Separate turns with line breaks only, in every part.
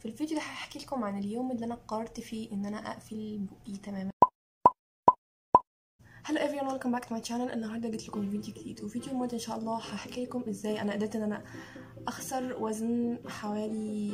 في الفيديو ده هحكي لكم عن اليوم اللي انا قررت فيه ان انا اقفل بقي تماما هلو everyone welcome back to my channel النهارده جيت لكم بفيديو جديد وفيديو المود ان شاء الله هحكي لكم ازاي انا قدرت ان انا اخسر وزن حوالي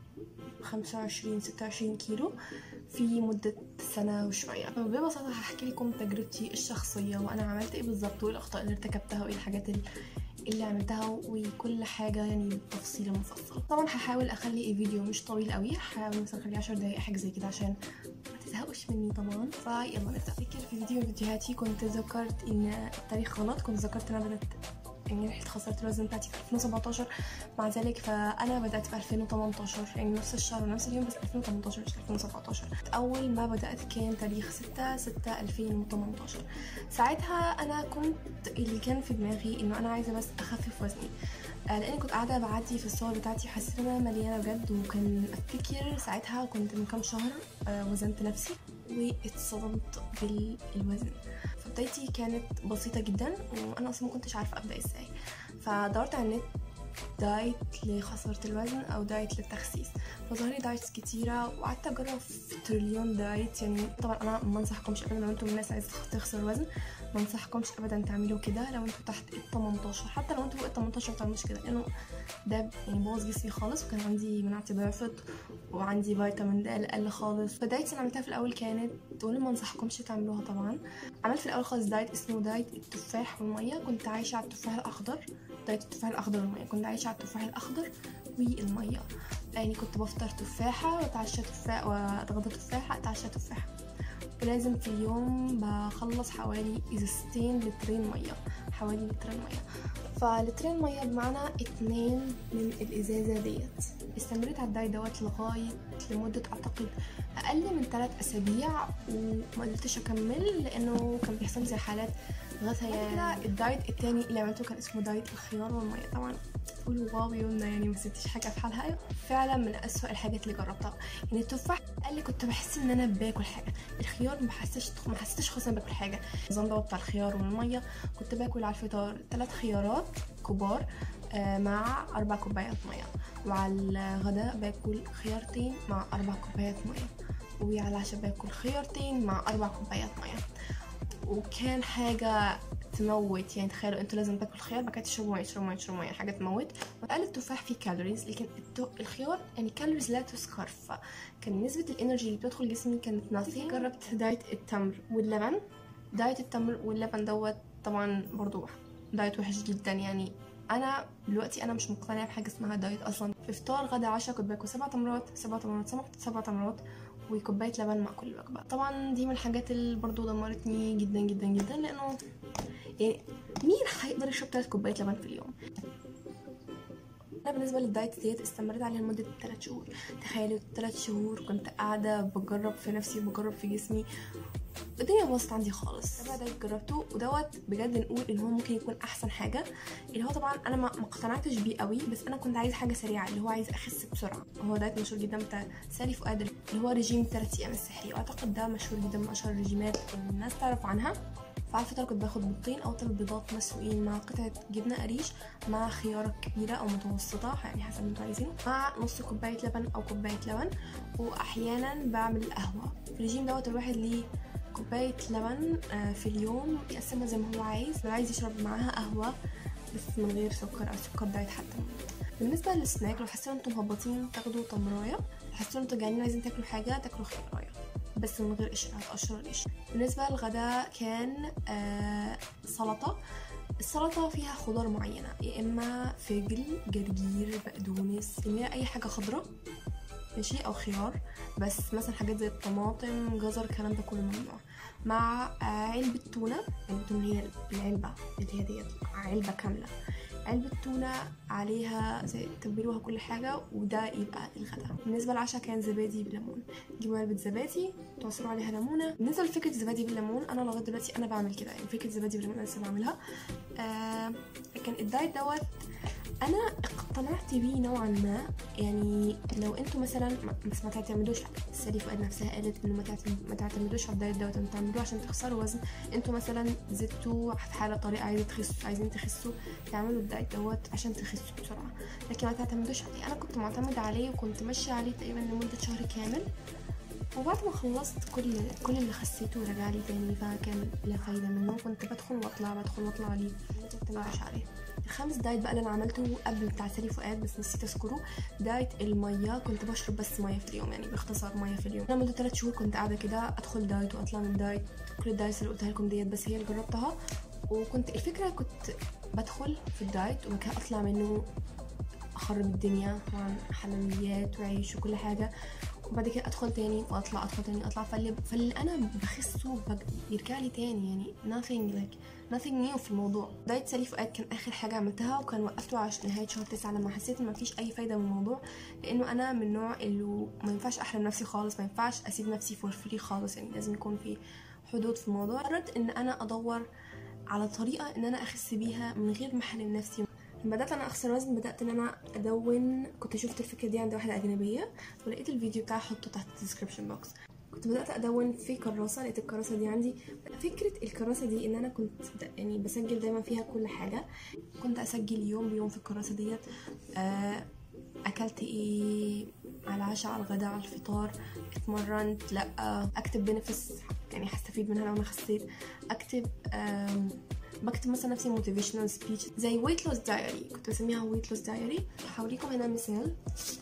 25 26 كيلو في مدة سنة وشوية ببساطة هحكي لكم تجربتي الشخصية وأنا عملت إيه بالظبط وإيه الأخطاء اللي ارتكبتها وإيه الحاجات اللي اللي عملتها وكل حاجة يعني بالتفصيل مفصل طبعا هحاول اخلي الفيديو مش طويل قوي هحاول مثلا اخليه 10 دقايق حاجة زي كده عشان ما تزهقوش مني طبعا فيلا نبدأ فاكر في فيديو من فيديوهاتي كنت ذكرت ان التاريخ غلط كنت ذكرت ان انا بدأت اني رحت خسرت الوزن بتاعتي في 2017 مع ذلك فانا بدات في 2018 يعني نفس الشهر ونفس اليوم بس 2018 مش 2017 اول ما بدات كان تاريخ 6 6 2018 ساعتها انا كنت اللي كان في دماغي انه انا عايزه بس اخفف وزني لاني كنت قاعده بعدي في الصور بتاعتي حسيت ان انا مليانه بجد وكان افتكر ساعتها كنت من كام شهر وزنت نفسي واتصدمت بالوزن بدايتي كانت بسيطة جدا وأنا أصلا ما كنتش عارفة أبدأ إزاي فدورت على النت دايت لخسارة الوزن أو دايت للتخسيس فظهر لي دايتس كتيرة وقعدت أجرب في تريليون دايت يعني طبعا أنا ما أنصحكمش أبدا لو أنتم من الناس عايزة تخسر وزن ما أنصحكمش أبدا تعملوا كده لو أنتم تحت ال 18 حتى لو أنتم فوق ال 18 ما تعملوش كده لأنه ده يعني بوظ جسمي خالص وكان عندي مناعتي ضعفت وعندي فيتامين د قل خالص فدايت اللي عملتها في الأول كانت دول ما أنصحكمش تعملوها طبعا عملت في الأول خالص دايت اسمه دايت التفاح والمية كنت عايشة على التفاح الأخضر دايت التفاح الأخضر والمية كنت عايشة على التفاح الأخضر والمية يعني كنت بفطر تفاحة واتعشى تفاح واتغدى تفاحة اتعشى تفاحة ولازم في اليوم بخلص حوالي ازازتين لترين مية حوالي لترين مية فلترين مية بمعنى اتنين من الازازة ديت استمريت على الدايت دوت لغاية لمدة اعتقد اقل من ثلاث اسابيع وما قدرتش اكمل لانه كان بيحصل زي حالات غثيان الدايت التاني اللي عملته كان اسمه دايت الخيار والمية طبعا قولوا واو يومنا يعني ما سبتش حاجه في حالها فعلا من اسوأ الحاجات اللي جربتها يعني التفاح قال لي كنت بحس ان انا باكل حاجه الخيار ما حسيتش ما حسيتش خالص باكل حاجه النظام دوت بتاع الخيار والميه كنت باكل على الفطار ثلاث خيارات كبار مع اربع كوبايات ميه وعلى الغداء باكل خيارتين مع اربع كوبايات ميه وعلى العشاء باكل خيارتين مع اربع كوبايات ميه وكان حاجه تموت يعني تخيلوا انتوا لازم تاكلوا خيار بعد كده تشربوا ميه تشربوا ميه تشربوا ميه حاجه تموت وقال التفاح فيه كالوريز لكن الخيار يعني كالوريز لا تذكر فكان نسبه الانرجي اللي بتدخل جسمي كانت ناثي جربت دايت التمر واللبن دايت التمر واللبن دوت طبعا برضو دايت وحش جدا يعني انا دلوقتي انا مش مقتنعه بحاجه اسمها دايت اصلا في فطار غدا عشاء كنت باكل سبع تمرات سبع تمرات سبع تمرات وكوبايه لبن مع كل وجبه طبعا دي من الحاجات اللي برضو دمرتني جدا جدا جدا لانه يعني مين هيقدر يشرب ثلاث كوبايات لبن في اليوم انا بالنسبه للدايت ديت استمريت عليها لمده 3 شهور تخيلوا 3 شهور كنت قاعده بجرب في نفسي وبجرب في جسمي الدنيا باظت عندي خالص ده دايت جربته ودوت بجد نقول ان هو ممكن يكون احسن حاجه اللي هو طبعا انا ما اقتنعتش بيه قوي بس انا كنت عايزه حاجه سريعه اللي هو عايز اخس بسرعه هو دايت مشهور جدا بتاع سالي فؤاد اللي هو رجيم 3 ايام السحري واعتقد ده مشهور جدا من اشهر الرجيمات اللي الناس تعرف عنها فعلى الفطار كنت باخد بيضتين او ثلاث بيضات مسلوقين مع قطعه جبنه قريش مع خياره كبيره او متوسطه يعني حسب ما انتوا عايزينه مع نص كوبايه لبن او كوبايه لبن واحيانا بعمل قهوه في الرجيم دوت الواحد ليه كوبايه لبن في اليوم يقسمها زي ما هو عايز لو عايز يشرب معاها قهوه بس من غير سكر او سكر دايت حتى بالنسبه للسناك لو حسيتوا انتم مهبطين تاخدوا تمرايه لو حسيتوا انتم جعانين عايزين تاكلوا حاجه تاكلوا خيارايه بس من غير قشر هتقشر القشر بالنسبه للغداء كان آه سلطه السلطة فيها خضار معينة يا إما فجل جرجير بقدونس اللي هي أي حاجة خضراء ماشي أو خيار بس مثلا حاجات زي الطماطم جزر الكلام ده كله ممنوع مع علبة تونة علبة تونة هي العلبة اللي هي ديت علبة كاملة علبة تونة عليها زي تبلوها كل حاجة وده يبقى الغداء بالنسبة للعشاء كان زبادي بالليمون تجيبوا علبة زبادي تعصروا عليها ليمونة بالنسبة لفكرة الزبادي بالليمون أنا لغاية دلوقتي أنا بعمل كده يعني فكرة زبادي بالليمون أنا لسه بعملها آه كان الدايت دوت انا اقتنعت بيه نوعا ما يعني لو انتوا مثلا بس ما تعتمدوش السالي فؤاد نفسها قالت انه ما تعتمدوش على الدايت دوت انتوا تعملوه عشان تخسروا وزن انتوا مثلا زدتوا في حاله طريقه عايزين تخسوا عايزين تخسوا تعملوا الدايت دوت عشان تخسوا بسرعه لكن ما تعتمدوش عليه انا كنت معتمده عليه وكنت ماشيه عليه تقريبا لمده شهر كامل وبعد ما خلصت كل كل اللي خسيته رجع لي تاني فكان لا فايدة منه كنت بدخل واطلع بدخل واطلع عليه ما عليه الخامس دايت بقى اللي انا عملته قبل بتاع سالي فؤاد بس نسيت اذكره دايت الميه كنت بشرب بس ميه في اليوم يعني باختصار ميه في اليوم انا مده 3 شهور كنت قاعده كده ادخل دايت واطلع من دايت كل الدايتس اللي قلتها لكم ديت بس هي اللي جربتها وكنت الفكره كنت بدخل في الدايت وبعد كده اطلع منه اخرب الدنيا طبعا حلويات وعيش وكل حاجه وبعد كده ادخل تاني واطلع ادخل تاني اطلع فاللي, فاللي انا بخسه بيرجع لي تاني يعني nothing like nothing new في الموضوع دايت سالي فؤاد كان اخر حاجه عملتها وكان وقفته عشان نهايه شهر تسعة لما حسيت ان مفيش اي فايده من الموضوع لانه انا من النوع اللي ما ينفعش احرم نفسي خالص ما ينفعش اسيب نفسي فور فري خالص يعني لازم يكون في حدود في الموضوع قررت ان انا ادور على طريقه ان انا اخس بيها من غير ما احرم نفسي لما بدات انا اخسر وزن بدات ان انا ادون كنت شفت الفكره دي عند واحده اجنبيه ولقيت الفيديو بتاعها حطه تحت الديسكربشن بوكس كنت بدات ادون في كراسه لقيت الكراسه دي عندي فكره الكراسه دي ان انا كنت يعني بسجل دايما فيها كل حاجه كنت اسجل يوم بيوم في الكراسه ديت آه، اكلت ايه على العشاء على الغداء على الفطار اتمرنت لا اكتب بنفس يعني هستفيد منها لو انا خسيت اكتب بكتب مثلا نفسي موتيفيشنال سبيتش زي ويت لوس دايري كنت بسميها ويت لوس دايري هوريكم هنا مثال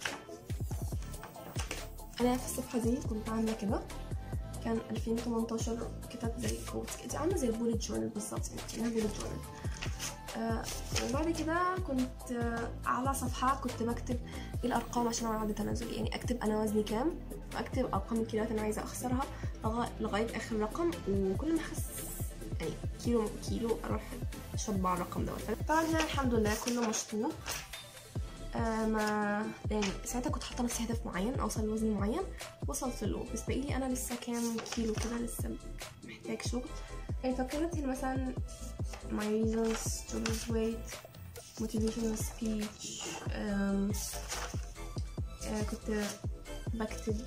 انا في الصفحه دي كنت عامله كده كان 2018 كتبت زي كوت كده عامله زي البولت جورنال بالظبط يعني كانها بولت جورنال آه وبعد كده كنت آه على صفحة كنت بكتب الأرقام عشان أعمل عدد تنازلي يعني أكتب أنا وزني كام وأكتب أرقام الكيلوات أنا عايزة أخسرها لغاية آخر رقم وكل ما أخس يعني كيلو كيلو اروح اشرب مع الرقم دوت طبعا هنا الحمد لله كله مشطوب آه ما يعني ساعتها كنت حاطه نفسي هدف معين اوصل لوزن معين وصلت له بس باقي لي انا لسه كام كيلو كده لسه محتاج شغل يعني فكرت هنا مثلا my reasons to lose weight motivational speech آه كنت بكتب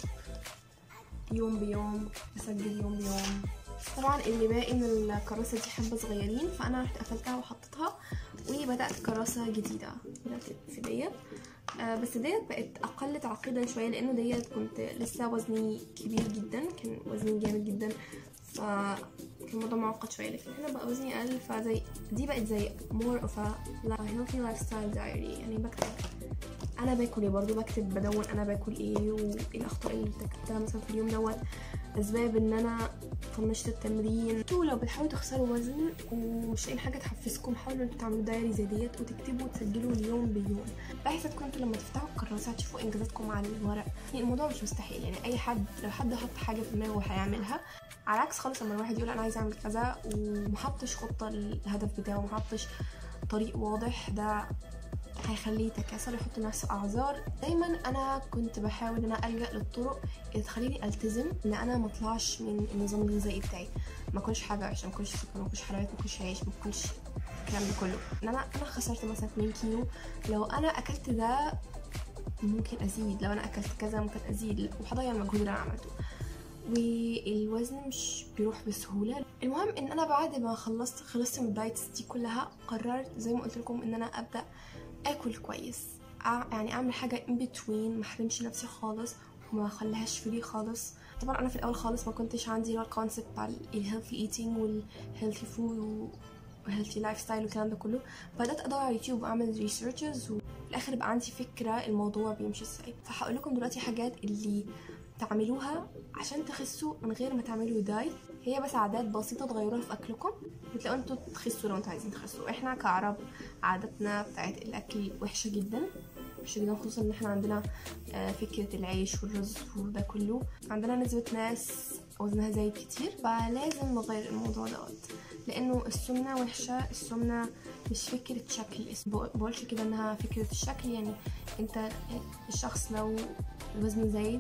يوم بيوم بسجل يوم بيوم طبعا اللي باقي من الكراسه دي حبه صغيرين فانا رحت قفلتها وحطيتها وبدات كراسه جديده بدات في ديت آه بس ديت بقت اقل تعقيدا شويه لانه ديت كنت لسه وزني كبير جدا كان وزني جامد جدا ف كان الموضوع معقد شويه لكن هنا بقى وزني اقل فزي دي بقت زي more of a healthy lifestyle diary يعني بكتب انا باكل ايه برضه بكتب بدون انا باكل ايه وايه الاخطاء اللي ارتكبتها مثلا في اليوم دوت اسباب ان انا طنشت التمرين انتوا لو بتحاولوا تخسروا وزن ومش لاقيين حاجه تحفزكم حاولوا انتوا تعملوا دايري زي ديت وتكتبوا وتسجلوا اليوم بيوم بحيث تكونوا انتوا لما تفتحوا الكراسه تشوفوا انجازاتكم على الورق يعني الموضوع مش مستحيل يعني اي حد لو حد حط حاجه في دماغه هيعملها على عكس خالص لما الواحد يقول انا عايز اعمل كذا ومحطش خطه للهدف بتاعه ومحطش طريق واضح ده هيخليه يتكاسل يحط لنفسه اعذار دايما انا كنت بحاول ان انا الجا للطرق اللي تخليني التزم ان انا ما اطلعش من النظام الغذائي بتاعي ما اكلش حاجه عشان ما اكلش سكر ما اكلش حلويات ما اكلش عيش ما اكلش الكلام ده كله ان انا انا خسرت مثلا 2 كيلو لو انا اكلت ده ممكن ازيد لو انا اكلت كذا ممكن ازيد وهضيع المجهود اللي انا عملته والوزن مش بيروح بسهوله المهم ان انا بعد ما خلصت خلصت من الدايتس دي كلها قررت زي ما قلت لكم ان انا ابدا اكل كويس يعني اعمل حاجه ان بتوين ما احرمش نفسي خالص وما اخليهاش فري خالص طبعا انا في الاول خالص ما كنتش عندي اللي الكونسيبت بتاع الهيلثي ايتينج والهيلثي فود وهيلثي لايف ستايل والكلام ده كله بدات ادور على يوتيوب واعمل ريسيرشز وفي الاخر بقى عندي فكره الموضوع بيمشي ازاي فهقول لكم دلوقتي حاجات اللي تعملوها عشان تخسوا من غير ما تعملوا دايت هي بس عادات بسيطه تغيروها في اكلكم بتلاقوا انتوا تخسوا لو انتوا عايزين تخسوا احنا كعرب عادتنا بتاعت الاكل وحشه جدا وحشه جدا خصوصا ان احنا عندنا فكره العيش والرز وده كله عندنا نسبه ناس وزنها زايد كتير فلازم نغير الموضوع دوت لانه السمنه وحشه السمنه مش فكره شكل بقولش كده انها فكره الشكل يعني انت الشخص لو الوزن زايد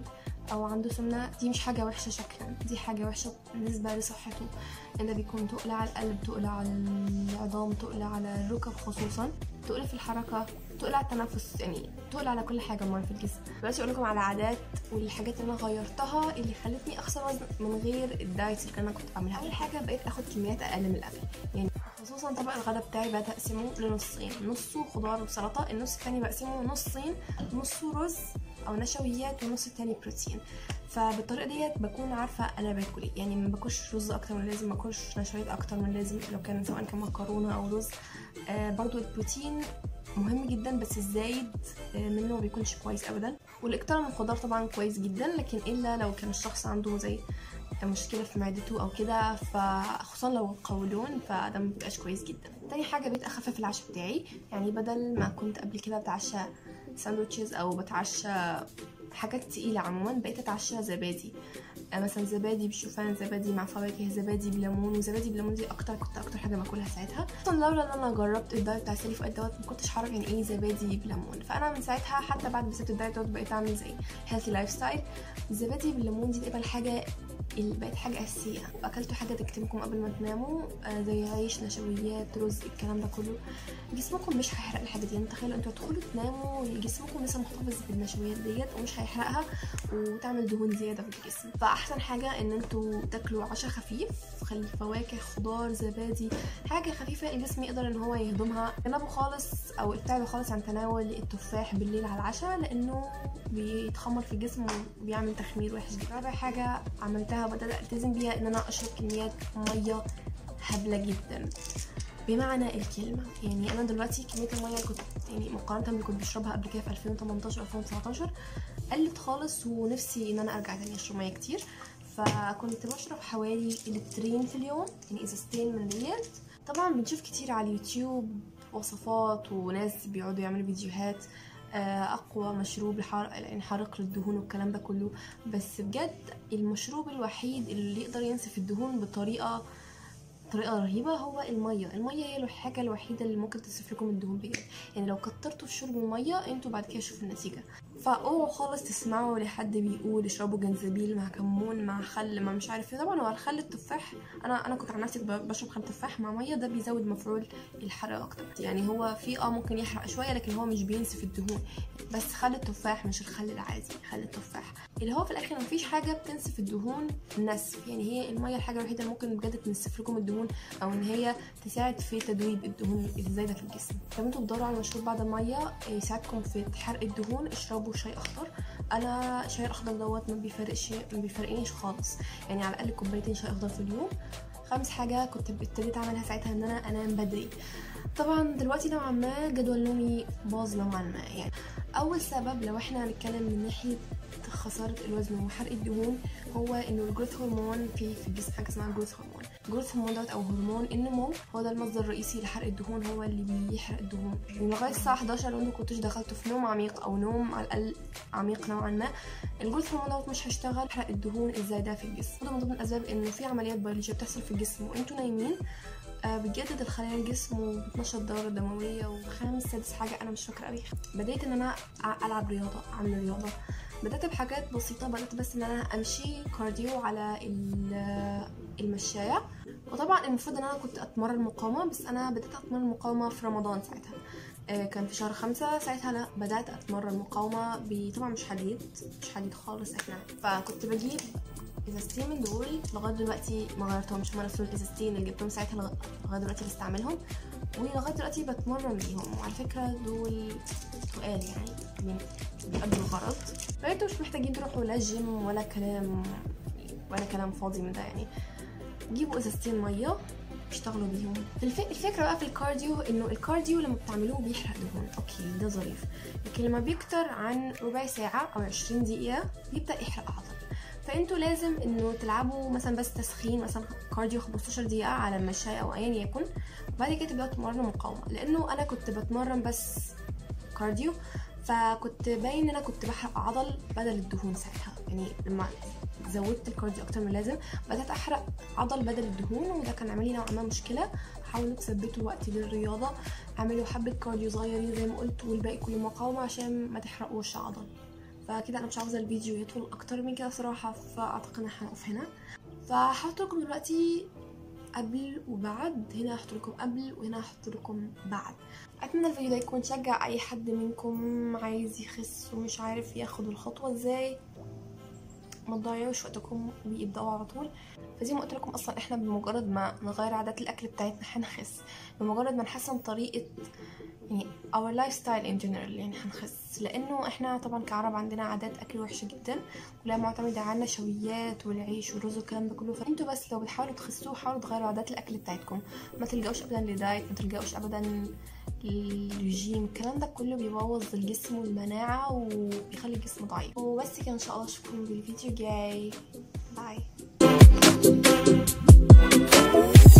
او عنده سمنه دي مش حاجه وحشه شكلا دي حاجه وحشه بالنسبه لصحته ان ده بيكون تقل على القلب تقل على العظام تقل على الركب خصوصا تقل في الحركه تقل على التنفس يعني تقل على كل حاجه مره في الجسم دلوقتي اقول لكم على عادات والحاجات اللي انا غيرتها اللي خلتني اخسر وزن من غير الدايت اللي انا كنت بعملها اول حاجه بقيت اخد كميات اقل من الاكل يعني خصوصا طبق الغداء بتاعي بقيت اقسمه لنصين نصه خضار وسلطه النص التاني بقسمه نصين نصه رز او نشويات والنص التاني بروتين فبالطريقه ديت بكون عارفه انا باكل ايه يعني ما باكلش رز اكتر من اللازم ما باكلش نشويات اكتر من اللازم لو كان سواء كان مكرونه او رز آه برضو البروتين مهم جدا بس الزايد منه ما بيكونش كويس ابدا والاكتار من الخضار طبعا كويس جدا لكن الا لو كان الشخص عنده زي مشكله في معدته او كده فخصوصا لو قولون فده ما بيبقاش كويس جدا تاني حاجه بقيت اخفف العشاء بتاعي يعني بدل ما كنت قبل كده بتعشى ساندوتشز او بتعشى حاجات تقيلة عموما بقيت اتعشى زبادي مثلا زبادي بشوفان زبادي مع فواكه زبادي بليمون وزبادي بليمون دي اكتر كنت اكتر حاجه باكلها ساعتها اصلا لولا ان انا جربت الدايت بتاع سالي فؤاد دوت ما كنتش عارف يعني ايه زبادي بليمون فانا من ساعتها حتى بعد ما سبت الدايت دوت بقيت اعمل زي هيلثي لايف ستايل الزبادي بالليمون دي تقريبا الحاجه اللي بقت حاجة أساسية أكلتوا حاجة تكتمكم قبل ما تناموا آه زي عيش نشويات رز الكلام ده كله جسمكم مش هيحرق الحاجة دي يعني تخيلوا انتوا تدخلوا تناموا جسمكم لسه محتفظ بالنشويات ديت ومش هيحرقها وتعمل دهون زيادة في الجسم فأحسن حاجة إن انتوا تاكلوا عشاء خفيف خلي فواكه خضار زبادي حاجة خفيفة الجسم يقدر إن هو يهضمها جنبوا خالص أو ابتعدوا خالص عن تناول التفاح بالليل على العشاء لأنه بيتخمر في الجسم وبيعمل تخمير وحش جدا رابع حاجة عملتها وبدأت ألتزم بيها إن أنا أشرب كميات مية هبلة جدا بمعنى الكلمة يعني أنا دلوقتي كمية المية اللي كنت يعني مقارنة باللي كنت بشربها قبل كده في 2018 2019 قلت خالص ونفسي إن أنا أرجع تاني أشرب مية كتير فكنت بشرب حوالي لترين في اليوم يعني ازازتين من ديت طبعا بنشوف كتير على اليوتيوب وصفات وناس بيقعدوا يعملوا فيديوهات اقوى مشروب يعني حارق للدهون والكلام ده كله بس بجد المشروب الوحيد اللي يقدر ينسف الدهون بطريقه طريقه رهيبه هو الميه الميه هي الحاجه الوحيده اللي ممكن تصرف لكم الدهون بجد يعني لو كترتوا في شرب الميه انتوا بعد كده شوفوا النتيجه فاوعوا خالص تسمعوا لحد بيقول اشربوا جنزبيل مع كمون مع خل مع مش عارف ايه طبعا هو الخل التفاح انا انا كنت عن نفسي بشرب خل تفاح مع ميه ده بيزود مفعول الحرق اكتر يعني هو في اه ممكن يحرق شويه لكن هو مش بينسف الدهون بس خل التفاح مش الخل العادي خل التفاح اللي هو في الاخر مفيش حاجه بتنسف الدهون نسف يعني هي الميه الحاجه الوحيده اللي ممكن بجد تنسف لكم الدهون او ان هي تساعد في تدويب الدهون الزايده في الجسم لو انتوا بتدوروا على مشروب بعد الميه يساعدكم في حرق الدهون اشربوا شاي اخضر انا شاي الاخضر دوت ما بيفرقش ما بيفرقنيش خالص يعني على الاقل كوبايتين شاي اخضر في اليوم خامس حاجه كنت ابتديت اعملها ساعتها ان انا انام بدري طبعا دلوقتي نوعا ما جدول نومي باظ نوعا ما يعني اول سبب لو احنا هنتكلم من ناحيه خسارة الوزن وحرق الدهون هو انه الجروث هرمون في في الجسم حاجة اسمها جروث هرمون الجروث هرمون دوت او هرمون النمو هو ده المصدر الرئيسي لحرق الدهون هو اللي بيحرق الدهون يعني لغاية الساعة 11 لو انتوا كنتوش دخلتوا في نوم عميق او نوم على الاقل عميق نوعا ما الجروث هرمون دوت مش هيشتغل يحرق الدهون الزايدة في الجسم وده من ضمن الاسباب انه في عمليات بيولوجية بتحصل في الجسم وانتوا نايمين بتجدد الخلايا الجسم وبتنشط الدورة الدموية وخامس سادس حاجة أنا مش فاكرة أوي بديت إن أنا ألعب رياضة أعمل رياضة بدأت بحاجات بسيطة بدأت بس إن أنا أمشي كارديو على المشاية وطبعا المفروض إن أنا كنت أتمرن مقاومة بس أنا بدأت أتمرن مقاومة في رمضان ساعتها كان في شهر خمسة ساعتها لا بدأت أتمرن مقاومة طبعا مش حديد مش حديد خالص احنا فكنت بجيب ازازتين من دول لغايه دلوقتي ما غيرتهمش هما نفس الازازتين اللي جبتهم ساعتها لغايه دلوقتي بستعملهم ولغايه دلوقتي بتمرن بيهم وعلى فكره دول تقال يعني بيأدوا الغرض فانتوا مش محتاجين تروحوا لا جيم ولا كلام ولا كلام فاضي من ده يعني جيبوا ازازتين ميه اشتغلوا بيهم الفكره بقى في الكارديو انه الكارديو لما بتعملوه بيحرق دهون اوكي ده ظريف لكن لما بيكتر عن ربع ساعه او 20 دقيقه بيبدا يحرق عضل فانتوا لازم انه تلعبوا مثلا بس تسخين مثلا كارديو 15 دقيقه على المشاية او ايا يكن وبعد كده تبداوا تمرنوا مقاومه لانه انا كنت بتمرن بس كارديو فكنت باين ان انا كنت بحرق عضل بدل الدهون ساعتها يعني لما زودت الكارديو اكتر من اللازم بدات احرق عضل بدل الدهون وده كان عامل لي نوعا ما مشكله حاولوا تثبتوا وقت للرياضه اعملوا حبه كارديو صغيرين زي ما قلت والباقي كله مقاومه عشان ما تحرقوش عضل فكده انا مش عاوزه الفيديو يطول اكتر من كده صراحه فاعتقد ان احنا هنقف هنا فهحط لكم دلوقتي قبل وبعد هنا هحط لكم قبل وهنا هحط لكم بعد اتمنى الفيديو ده يكون شجع اي حد منكم عايز يخس ومش عارف ياخد الخطوه ازاي ما تضيعوش وقتكم ويبداوا على طول فزي ما قلت لكم اصلا احنا بمجرد ما نغير عادات الاكل بتاعتنا هنخس بمجرد ما نحسن طريقه يعني our lifestyle in general يعني هنخس لانه احنا طبعا كعرب عندنا عادات اكل وحشه جدا كلها معتمده على النشويات والعيش والرز والكلام ده كله فانتوا بس لو بتحاولوا تخسوا حاولوا تغيروا عادات الاكل بتاعتكم ما تلجأوش ابدا لدايت ما تلجأوش ابدا الرجيم الكلام ده كله بيبوظ الجسم والمناعه وبيخلي الجسم ضعيف وبس كده ان شاء الله اشوفكم بالفيديو الجاي باي